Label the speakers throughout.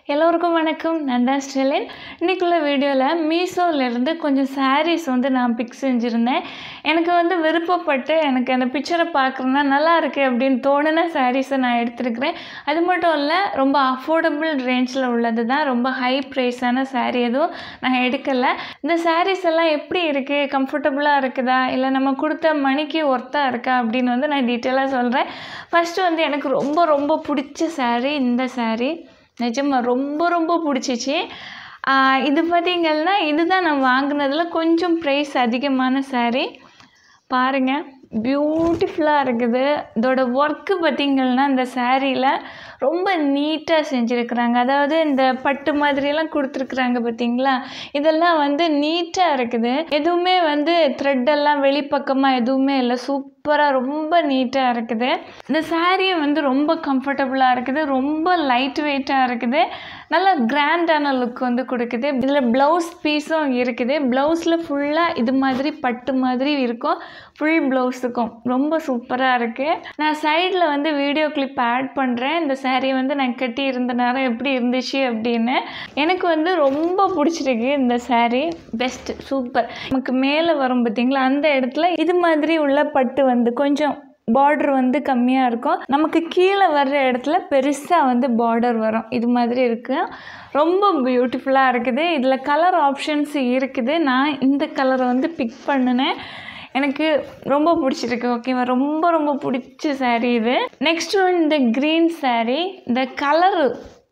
Speaker 1: எல்லோருக்கும் வணக்கம் நான் தான் ஸ்டெலின் இன்றைக்குள்ள வீடியோவில் மீஷோலேருந்து கொஞ்சம் sarees வந்து நான் பிக் செஞ்சுருந்தேன் எனக்கு வந்து விருப்பப்பட்டு எனக்கு அந்த பிக்சரை பார்க்குறேன்னா நல்லா இருக்கு அப்படின்னு தோணுன சாரீஸை நான் எடுத்திருக்கிறேன் அது மட்டும் இல்லை ரொம்ப அஃபோர்டபுள் ரேஞ்சில் உள்ளது தான் ரொம்ப ஹை ப்ரைஸான saree எதுவும் நான் எடுக்கலை இந்த sarees எல்லாம் எப்படி இருக்குது கம்ஃபர்டபுளாக இருக்குதா இல்லை நம்ம கொடுத்த மணிக்கு ஒர்த்தாக இருக்கா அப்படின்னு வந்து நான் டீட்டெயிலாக சொல்கிறேன் ஃபஸ்ட்டு வந்து எனக்கு ரொம்ப ரொம்ப பிடிச்ச saree இந்த saree நிஜமா ரொம்ப ரொம்ப பிடிச்சிச்சு ஆஹ் இது பார்த்தீங்கன்னா இதுதான் நான் வாங்கினதுல கொஞ்சம் ப்ரைஸ் அதிகமான saree பாருங்கள் பியூட்டிஃபுல்லாக இருக்குது இதோட ஒர்க்கு பார்த்தீங்கன்னா இந்த சாரியில் ரொம்ப நீட்டாக செஞ்சுருக்குறாங்க அதாவது இந்த பட்டு மாதிரியெல்லாம் கொடுத்துருக்குறாங்க பார்த்தீங்களா இதெல்லாம் வந்து நீட்டாக இருக்குது எதுவுமே வந்து த்ரெட்டெல்லாம் வெளிப்பக்கமாக எதுவுமே இல்லை சூப்பராக ரொம்ப நீட்டாக இருக்குது இந்த சாரியும் வந்து ரொம்ப கம்ஃபர்டபுளாக இருக்குது ரொம்ப லைட் வெயிட்டாக இருக்குது நல்ல கிராண்டான லுக் வந்து கொடுக்குது இதில் ப்ளவுஸ் பீஸும் இருக்குது ப்ளவுஸில் ஃபுல்லாக இது மாதிரி பட்டு மாதிரி இருக்கும் ஃபுல் ப்ளவுஸுக்கும் ரொம்ப சூப்பராக இருக்குது நான் சைடில் வந்து வீடியோ கிளிப் ஆட் பண்ணுறேன் இந்த saree வந்து நான் கட்டி இருந்த நேரம் எப்படி இருந்துச்சு அப்படின்னு எனக்கு வந்து ரொம்ப பிடிச்சிருக்கு இந்த saree பெஸ்ட் சூப்பர் நமக்கு மேலே வரும் பார்த்தீங்களா அந்த இடத்துல இது மாதிரி உள்ள பட்டு வந்து கொஞ்சம் பார்டர் வந்து கம்மியாக இருக்கும் நமக்கு கீழே வர்ற இடத்துல பெருசாக வந்து பார்டர் வரும் இது மாதிரி இருக்குது ரொம்ப பியூட்டிஃபுல்லாக இருக்குது இதில் கலர் ஆப்ஷன்ஸ் இருக்குது நான் இந்த கலரை வந்து பிக் பண்ணினேன் எனக்கு ரொம்ப பிடிச்சிருக்கு ஓகேவா ரொம்ப ரொம்ப பிடிச்ச saree இது நெக்ஸ்ட் ஒன் இந்த க்ரீன் saree இந்த கலரு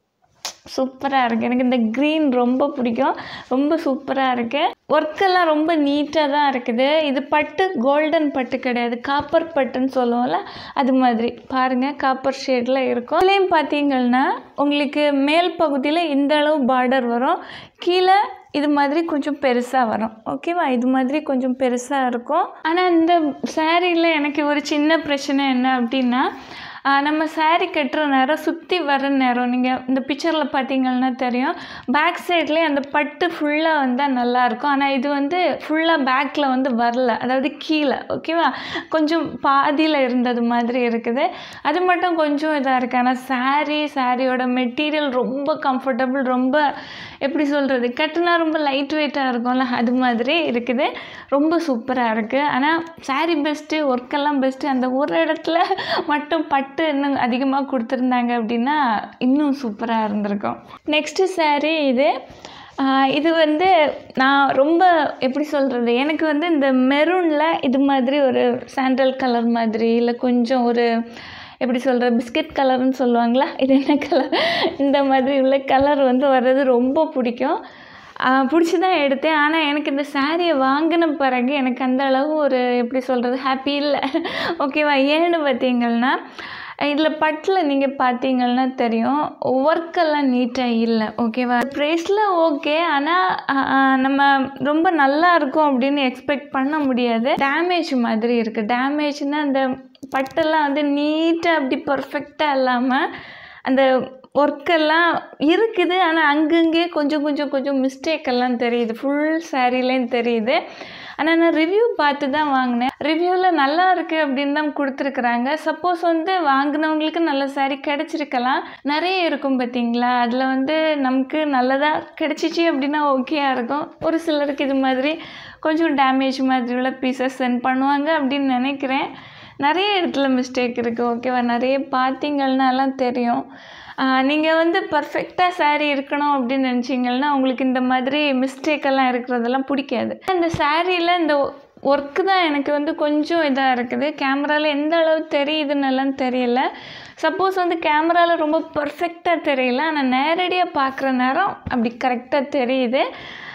Speaker 1: சூப்பராக இருக்குது எனக்கு இந்த க்ரீன் ரொம்ப பிடிக்கும் ரொம்ப சூப்பராக இருக்குது ஒர்க்கெல்லாம் ரொம்ப நீட்டாக தான் இருக்குது இது பட்டு கோல்டன் பட்டு கிடையாது காப்பர் பட்டுன்னு சொல்லுவோம்ல அது மாதிரி பாருங்கள் காப்பர் ஷேடில் இருக்கும் இதுலேயும் பார்த்தீங்கன்னா உங்களுக்கு மேல் பகுதியில் இந்த அளவு பார்டர் வரும் கீழே இது மாதிரி கொஞ்சம் பெருசாக வரும் ஓகேவா இது மாதிரி கொஞ்சம் பெருசாக இருக்கும் ஆனால் இந்த சாரியில் எனக்கு ஒரு சின்ன பிரச்சனை என்ன அப்படின்னா ஆஹ் நம்ம saree கட்டுற நேரம் சுற்றி வர நேரம் நீங்கள் இந்த பிக்சரில் பார்த்தீங்கன்னா தெரியும் பேக் சைட்லேயே அந்த பட்டு ஃபுல்லாக வந்தால் நல்லாயிருக்கும் ஆனால் இது வந்து ஃபுல்லாக பேக்கில் வந்து வரல அதாவது கீழே ஓகேவா கொஞ்சம் பாதியில் இருந்தது மாதிரி இருக்குது அது மட்டும் கொஞ்சம் இதாக இருக்குது ஆனால் saree சாரியோட மெட்டீரியல் ரொம்ப கம்ஃபர்டபுள் ரொம்ப எப்படி சொல்கிறது கட்டுனா ரொம்ப லைட் வெயிட்டாக இருக்கும்ல அது மாதிரி இருக்குது ரொம்ப சூப்பராக இருக்குது ஆனால் saree பெஸ்ட்டு ஒர்க்கெல்லாம் பெஸ்ட்டு அந்த ஒரு இடத்துல மட்டும் பட்டு இன்னும் அதிகமாக கொடுத்துருந்தாங்க அப்படின்னா இன்னும் சூப்பராக இருந்திருக்கும் நெக்ஸ்ட்டு saree இது ஆஹ் இது வந்து நான் ரொம்ப எப்படி சொல்கிறது எனக்கு வந்து இந்த மெரூனில் இது மாதிரி ஒரு சாண்டல் கலர் மாதிரி இல்லை கொஞ்சம் ஒரு எப்படி சொல்கிற பிஸ்கட் கலர்னு சொல்லுவாங்களா இது என்ன கலர் இந்த மாதிரி உள்ள கலர் வந்து வர்றது ரொம்ப பிடிக்கும் பிடிச்சி தான் எடுத்தேன் ஆனால் எனக்கு இந்த சாரியை வாங்கின பிறகு எனக்கு அந்த அளவு ஒரு எப்படி சொல்கிறது ஹாப்பி இல்லை ஓகேவா ஏன்னு பார்த்தீங்கன்னா இதில் பட்டில் நீங்கள் பார்த்தீங்கன்னா தெரியும் ஒர்க்கெல்லாம் நீட்டாக இல்லை ஓகேவா ப்ரைஸில் ஓகே ஆனால் நம்ம ரொம்ப நல்லா இருக்கும் அப்படின்னு எக்ஸ்பெக்ட் பண்ண முடியாது டேமேஜ் மாதிரி இருக்குது டேமேஜ்னால் அந்த பட்டெல்லாம் வந்து நீட்டாக அப்படி பர்ஃபெக்டாக இல்லாமல் அந்த ஒர்க்கெல்லாம் இருக்குது ஆனால் அங்கங்கே கொஞ்சம் கொஞ்சம் கொஞ்சம் மிஸ்டேக் எல்லாம் தெரியுது ஃபுல் சாரீலேயும் தெரியுது ஆனால் நான் ரிவ்யூ பார்த்து தான் வாங்கினேன் ரிவ்யூவில் நல்லா இருக்குது அப்படின்னு தான் கொடுத்துருக்குறாங்க சப்போஸ் வந்து வாங்கினவங்களுக்கு நல்ல சாரீ கிடச்சிருக்கலாம் நிறைய இருக்கும் பார்த்தீங்களா அதில் வந்து நமக்கு நல்லதாக கிடச்சிச்சு அப்படின்னா ஓகேயாக இருக்கும் ஒரு சிலருக்கு இது மாதிரி கொஞ்சம் டேமேஜ் மாதிரி உள்ள பீசஸ் சென்ட் பண்ணுவாங்க அப்படின்னு நினைக்கிறேன் நிறைய இடத்துல மிஸ்டேக் இருக்குது ஓகேவா நிறைய பார்த்தீங்கன்னாலாம் தெரியும் நீங்கள் வந்து பர்ஃபெக்டாக saree இருக்கணும் அப்படின்னு நினச்சிங்கன்னா உங்களுக்கு இந்த மாதிரி மிஸ்டேக் எல்லாம் இருக்கிறதெல்லாம் பிடிக்காது இந்த சாரியில் இந்த ஒர்க்கு தான் எனக்கு வந்து கொஞ்சம் இதாக இருக்குது கேமராவில் எந்த அளவு தெரியுதுன்னு எல்லாம் தெரியல சப்போஸ் வந்து கேமராவில் ரொம்ப பர்ஃபெக்டாக தெரியல ஆனால் நேரடியாக பார்க்குற நேரம் அப்படி கரெக்டாக தெரியுது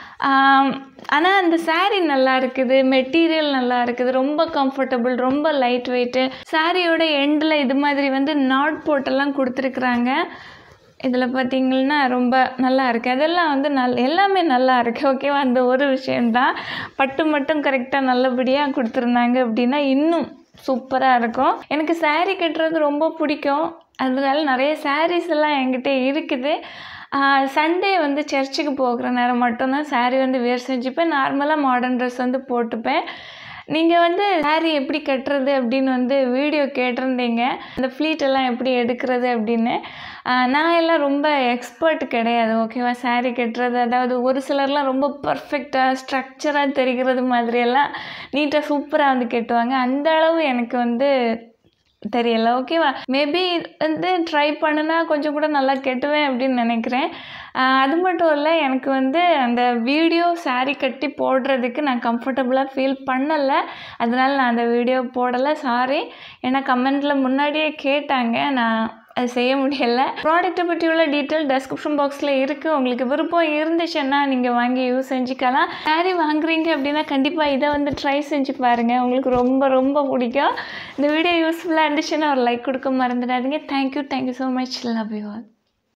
Speaker 1: ஆனால் அந்த saree நல்லா இருக்குது மெட்டீரியல் நல்லா இருக்குது ரொம்ப கம்ஃபர்டபுள் ரொம்ப லைட் வெயிட்டு சாரியோட எண்டில் இது மாதிரி வந்து நாட் போட்டெல்லாம் கொடுத்துருக்குறாங்க இதில் பார்த்தீங்கன்னா ரொம்ப நல்லா இருக்குது அதெல்லாம் வந்து நல் எல்லாமே நல்லா இருக்குது ஓகேவா அந்த ஒரு விஷயந்தான் பட்டு மட்டும் கரெக்டாக நல்லபடியாக கொடுத்துருந்தாங்க அப்படின்னா இன்னும் சூப்பராக இருக்கும் எனக்கு saree கட்டுறது ரொம்ப பிடிக்கும் அதனால நிறைய sarees எல்லாம் என்கிட்ட இருக்குது சண்டே வந்து சர்ச்சுக்கு போகிற நேரம் மட்டும்தான் saree வந்து வேர் செஞ்சுப்பேன் நார்மலாக மாடர்ன் ட்ரெஸ் வந்து போட்டுப்பேன் நீங்கள் வந்து saree எப்படி கட்டுறது அப்படின்னு வந்து வீடியோ கேட்டிருந்தீங்க அந்த ஃப்ளீட் எல்லாம் எப்படி எடுக்கிறது அப்படின்னு ஆஹ் நான் எல்லாம் ரொம்ப எக்ஸ்பர்ட் கிடையாது ஓகேவா saree கட்டுறது அதாவது ஒரு சிலர்லாம் ரொம்ப பர்ஃபெக்டாக ஸ்ட்ரக்சராக தெரிகிறது மாதிரியெல்லாம் நீட்டாக சூப்பராக வந்து கட்டுவாங்க அந்த அளவு எனக்கு வந்து தெரியல ஓகேவா மேபி வந்து ட்ரை பண்ணுனா கொஞ்சம் கூட நல்லா கெட்டுவேன் அப்படின்னு நினைக்கிறேன் ஆஹ் அது மட்டும் இல்லை எனக்கு வந்து அந்த வீடியோ saree கட்டி போடுறதுக்கு நான் கம்ஃபர்டபுளாக ஃபீல் பண்ணலை அதனால நான் அந்த வீடியோ போடலை சாரி ஏன்னா கமெண்ட்டில் முன்னாடியே கேட்டாங்க நான் அது செய்ய முடியல ப்ராடக்ட்டை பற்றி உள்ள டீட்டெயில் டெஸ்கிரிப்ஷன் பாக்ஸில் இருக்குது உங்களுக்கு விருப்பம் இருந்துச்சுன்னா நீங்கள் வாங்கி யூஸ் செஞ்சுக்கலாம் saree வாங்குறீங்க அப்படின்னா கண்டிப்பாக இதை வந்து ட்ரை செஞ்சு பாருங்கள் உங்களுக்கு ரொம்ப ரொம்ப பிடிக்கும் இந்த வீடியோ யூஸ்ஃபுல்லாக இருந்துச்சுன்னா ஒரு லைக் கொடுக்க மறந்துடாதீங்க thank you thank you so much love you all